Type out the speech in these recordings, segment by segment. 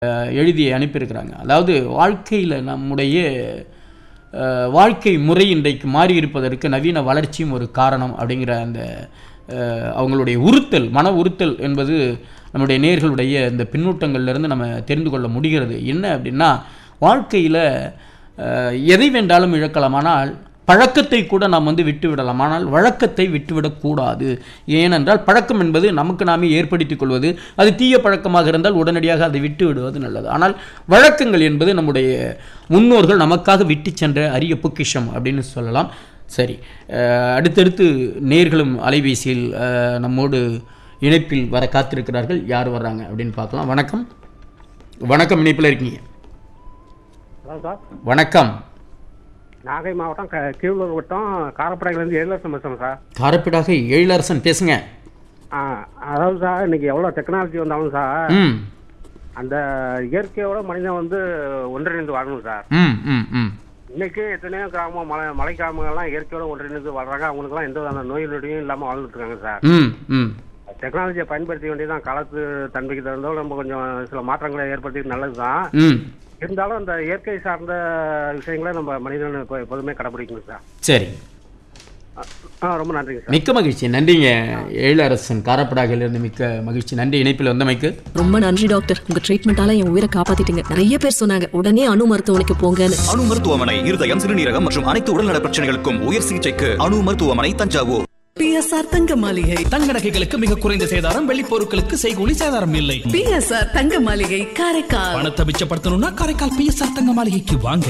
எழுதி அனுப்பியிருக்கிறாங்க அதாவது வாழ்க்கையில் நம்முடைய அஹ், வாழ்க்கை முறை இன்றைக்கு மாறி இருப்பதற்கு நவீன வளர்ச்சியும் ஒரு காரணம் அப்படிங்கிற அந்த அஹ், அவங்களுடைய உறுத்தல் மன உறுத்தல் என்பது நம்முடைய நேர்களுடைய இந்த பின்னூட்டங்கள்லேருந்து நம்ம தெரிந்து கொள்ள முடிகிறது என்ன அப்படின்னா வாழ்க்கையில் எதை வேண்டாலும் இழக்கலாம் ஆனால் பழக்கத்தை கூட நாம் வந்து விட்டு விடலாம் ஆனால் வழக்கத்தை விட்டுவிடக்கூடாது ஏனென்றால் பழக்கம் என்பது நமக்கு நாமே ஏற்படுத்திக் கொள்வது அது தீய பழக்கமாக இருந்தால் உடனடியாக அதை விட்டு விடுவது நல்லது ஆனால் வழக்கங்கள் என்பது நம்முடைய முன்னோர்கள் நமக்காக விட்டு சென்ற அரிய பொக்கிஷம் அப்படின்னு சொல்லலாம் சரி அஹ், அடுத்தடுத்து நேர்களும் அலைபேசியில் அஹ், நம்மோடு இணைப்பில் வர காத்திருக்கிறார்கள் யார் வர்றாங்க அப்படின்னு பார்க்கலாம் வணக்கம் வணக்கம் இணைப்பில் இருக்கீங்க ஹலோ சார் வணக்கம் நாகை மாவட்டம் க கீழூர் வட்டம் காரப்படையிலேருந்து எழிலரசன் பேசுகிறேன் சார் காரப்பிடாக எழிலரசன் பேசுங்க ஆ அதாவது சார் இன்னைக்கு எவ்வளோ டெக்னாலஜி வந்தாலும் சார் ம் அந்த இயற்கையோட மனிதன் வந்து ஒன்றிணைந்து வாழணும் சார் ம் ம் ம் இன்னைக்கு எத்தனையோ கிராமம் மலை மலை கிராமங்கள்லாம் இயற்கையோட ஒன்றிணைந்து வாழ்றாங்க அவங்களுக்குலாம் எந்த விதமான நோய் நொடியும் இல்லாமல் வாழ்ந்துட்டு இருக்காங்க சார் ம் ம் டெக்னாலஜியை பயன்படுத்த வேண்டியதான் காலத்து தன்மைக்கு தகுந்தோ நம்ம கொஞ்சம் சில மாற்றங்களை ஏற்படுத்தி நல்லது தான் ம் இருந்தாலும் அந்த இயற்கை சார்ந்த விஷயங்களை நம்ம மனிதன் எப்ப- எப்போதுமே கடைபிடிக்கணும் சார் சரி ஆ ரொம்ப நன்றிங்க சார் மிக்க மகிழ்ச்சி நன்றிங்க எழிலரசன் காரப்படாகிலிருந்து மிக்க மகிழ்ச்சி நன்றி இணைப்பில் வந்தமைக்கு ரொம்ப நன்றி டாக்டர் உங்க ட்ரீட்மெண்டால என் உயிரை காப்பாத்திட்டீங்க நிறைய பேர் சொன்னாங்க உடனே அணு மருத்துவமனைக்கு போங்கன்னு அணு மருத்துவமனை இருதயம் சிறுநீரகம் மற்றும் அனைத்து உடல்நல பிரச்சனைகளுக்கும் உயர் சிகிச்சைக்கு அணு மருத்துவமனை தஞ்சாவூர் பிஎஸ்ஆர் தங்க மாளிகை தங்க நகைகளுக்கு மிக குறைந்த சேதாரம் வெள்ளி பொருட்களுக்கு செய்கூலி சேதாரம் இல்லை பிஎஸ்ஆர் தங்க மாளிகை காரைக்கால் பணத்தை மிச்சப்படுத்தணும்னா காரைக்கால் பிஎஸ்ஆர் தங்க மாளிகைக்கு வாங்க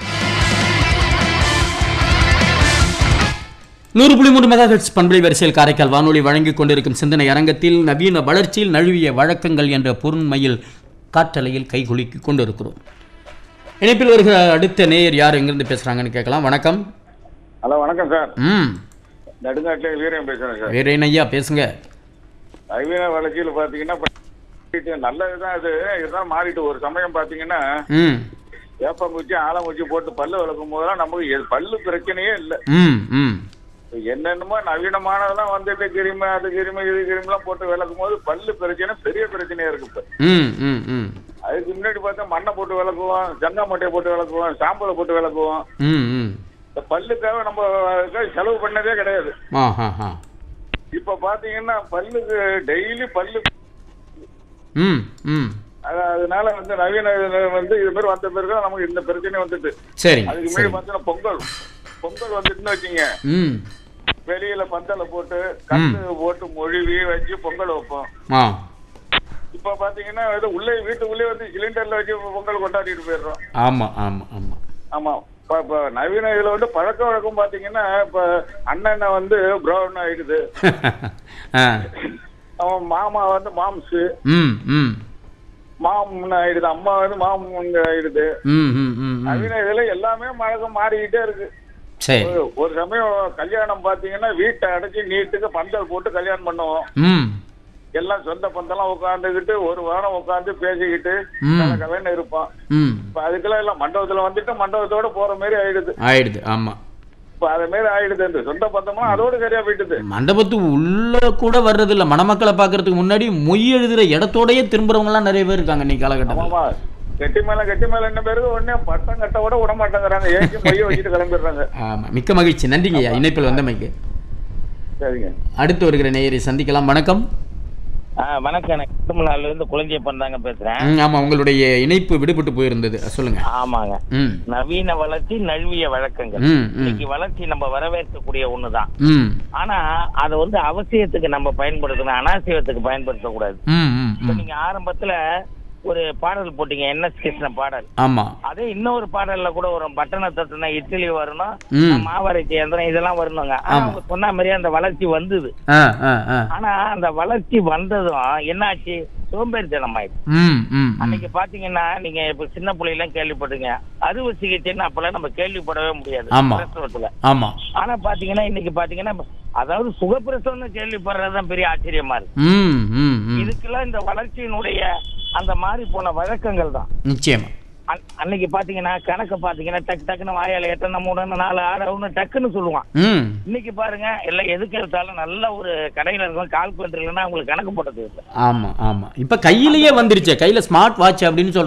நூறு புள்ளி மூன்று மெகா ஹெட்ஸ் பண்பலை வரிசையில் காரைக்கால் வானொலி வழங்கிக் கொண்டிருக்கும் சிந்தனை அரங்கத்தில் நவீன வளர்ச்சியில் நழுவிய வழக்கங்கள் என்ற பொருண்மையில் காற்றலையில் கைகுலுக்கிக் கொண்டிருக்கிறோம் இணைப்பில் வருகிற அடுத்த நேயர் யார் எங்கிருந்து பேசுறாங்கன்னு கேட்கலாம் வணக்கம் ஹலோ வணக்கம் சார் ம் நடுங்காட்டில் வீரம் பேசுகிறேன் சார் வேற என்ன ஐயா பேசுங்க நவீன வளர்ச்சியில் பார்த்தீங்கன்னா இப்ப நல்லது தான் இது இதுதான் மாறிட்டு ஒரு சமயம் பார்த்தீங்கன்னா ம் ஏப்பங்குச்சி ஆலங்குச்சி போட்டு பல்லு விளக்கும் போதெல்லாம் நமக்கு எ- பல்லு பிரச்சனையே இல்லை ம் ம் என்னென்னமோ நவீனமானதெல்லாம் வந்துட்டு கிருமி அது கிருமி இது கிருமிலாம் போட்டு விளக்கும் போது பல்லு பிரச்சனை பெரிய பிரச்சனையா இருக்கு இப்ப ம் ம் ம் அதுக்கு முன்னாடி பார்த்தா மண்ணை போட்டு விளக்குவோம் ஜங்கா மட்டையை போட்டு விளக்குவோம் சாம்பலை போட்டு விளக்குவோம் ம் ம் இந்த பல்லுக்காக நம்ம அதுக்காக செலவு பண்ணதே கிடையாது ஆ ஆ ஆ இப்ப பாத்தீங்கன்னா பல்லுக்கு டெய்லி பல்லு ம் ம் அது- அதனால வந்து நவீன இதுல வந்து இது மாதிரி வந்த பிறகு தான் நமக்கு இந்த பிரச்சனை வந்துட்டு சரி அதுக்கு சரி முன்னாடி பார்த்தீங்கன்னா பொங்கல் பொங்கல் வந்துட்டுன்னு வச்சுங்க ம் வெளியில பந்தல போட்டு கல்லு போட்டு மொழிவி வச்சு பொங்கல் வைப்போம் ஆ இப்ப பாத்தீங்கன்னா இது உள்ளே வீட்டுக்குள்ளே வந்து சிலிண்டர்ல வச்சு பொங்கல் கொண்டாடிட்டு போயிடுறோம் ஆமாம் ஆமாம் ஆமாம் ஆமா இப்ப இப்ப நவீன இதுல வந்து பழக்க வழக்கம் பாத்தீங்கன்னா இப்ப அண்ணன் வந்து ப்ரௌன் ஆயிடுது ஆ அவன் மாமா வந்து மாம்ஸ் ம் ம் மாமன் ஆயிடுது அம்மா வந்து மாமன் ஆயிடுது ம் ம் ம் ம் நவீன இதுல எல்லாமே பழக்கம் மாறிக்கிட்டே இருக்கு சரி ஒரு- ஒரு சமயம் கல்யாணம் பாத்தீங்கன்னா வீட்டை அடைச்சு நீட்டுக்கு பந்தல் போட்டு கல்யாணம் பண்ணுவோம் ம் எல்லாம் சொந்த பந்தெல்லாம் உட்காந்துக்கிட்டு ஒரு வாரம் உட்காந்து பேசிக்கிட்டு ம். கலகலன்னு இருப்போம் ம் இப்ப அதுக்கெல்லாம் எல்லாம் மண்டபத்துல வந்துட்டு மண்டபத்தோட போற மாதிரி ஆயிடுது ஆயிடுது ஆமாம் இப்ப அது மாதிரி ஆயிடுது இந்த சொந்த பந்தமா அதோட சரியா போயிட்டுது மண்டபத்து உள்ள கூட வர்றதில்ல மணமக்களை பார்க்கறதுக்கு முன்னாடி மொய் எழுதுற இடத்தோடயே திரும்புறவங்கலாம் நிறைய பேர் இருக்காங்க இன்னைக்கு காலகட்டத்தில் ஆமாமா கெட்டி மேல கெட்டி மேல என்ன பேரு உடனே பட்டம் கட்ட விட விட மாட்டேங்கிறாங்க ஏசி மைய வச்சுட்டு கிளம்பிடுறாங்க ஆமாம் மிக்க மகிழ்ச்சி நன்றிங்க ஐயா இணைப்பில் வந்தமைக்கு சரிங்க அடுத்து வருகிற நேயரை சந்திக்கலாம் வணக்கம் ஆ வணக்கம் நான் குடும்பநாள்ல இருந்து குழந்தையப்பன் தாங்க பேசுறேன் ம், ஆமா உங்களுடைய இணைப்பு விடுபட்டு போயிருந்தது சொல்லுங்க ஆமாங்க ம் நவீன வளர்ச்சி நழுவிய வழக்கங்கள் ம் ம் இன்னைக்கு வளர்ச்சி நம்ம வரவேற்கக்கூடிய ஒண்ணுதான் ம் ஆனா அதை வந்து அவசியத்துக்கு நம்ம பயன்படுத்தணும் அனாவசியத்துக்கு பயன்படுத்தக்கூடாது ம் ம் இப்ப ம் நீங்க ஆரம்பத்துல ஒரு பாடல் போட்டீங்க என்எஸ் கிருஷ்ண பாடல் ஆமா அதே இன்னொரு பாடல்ல கூட வரும் பட்டண தட்டுனா இட்லி வரணும் ம். மாவரைச்சி இயந்திரம் இதெல்லாம் வரணுங்க ஆனா ஆமா. அவங்க சொன்ன மாதிரியே அந்த வளர்ச்சி வந்தது ஆ ஆ ஆ ஆனா அந்த வளர்ச்சி வந்ததும் என்னாச்சு சோம்பேறித்தனம் ஆயிடுச்சு ம் ம் ம் அன்னைக்கு பாத்தீங்கன்னா நீங்க இப்ப சின்ன பிள்ளைலாம் கேள்விப்பட்டீங்க அறுவை சிகிச்சைன்னு அப்பெல்லாம் நம்ம கேள்விப்படவே முடியாது ஆமா. பிரசவத்துல ஆமா ஆனா பாத்தீங்கன்னா இன்னைக்கு பாத்தீங்கன்னா அதாவது சுகப்பிரசவம்னு கேள்விப்படுறதுதான் பெரிய ஆச்சரியமா இருக்கு ம் ம் ம் இதுக்கெல்லாம் இந்த வளர்ச்சியினுடைய அந்த மாறி போன வழக்கங்கள் தான் நிச்சயமா அன்- அன்னைக்கு பாத்தீங்கன்னா கணக்கு பாத்தீங்கன்னா டக்கு டக்குன்னு வாயால எட்டன மூணு நாலு ஆறு ஒண்ணு டக்குன்னு சொல்லுவான் ம் இன்னைக்கு பாருங்க எல்லாம் எதுக்கு எடுத்தாலும் நல்ல ஒரு கடையில இருக்கும் கால்குலேட்டர் இல்லைன்னா உங்களுக்கு கணக்கு போட்டது இல்லை ஆமா ஆமா இப்ப கையிலேயே வந்துருச்சு கையில ஸ்மார்ட் வாட்ச் அப்படின்னு சொல்ற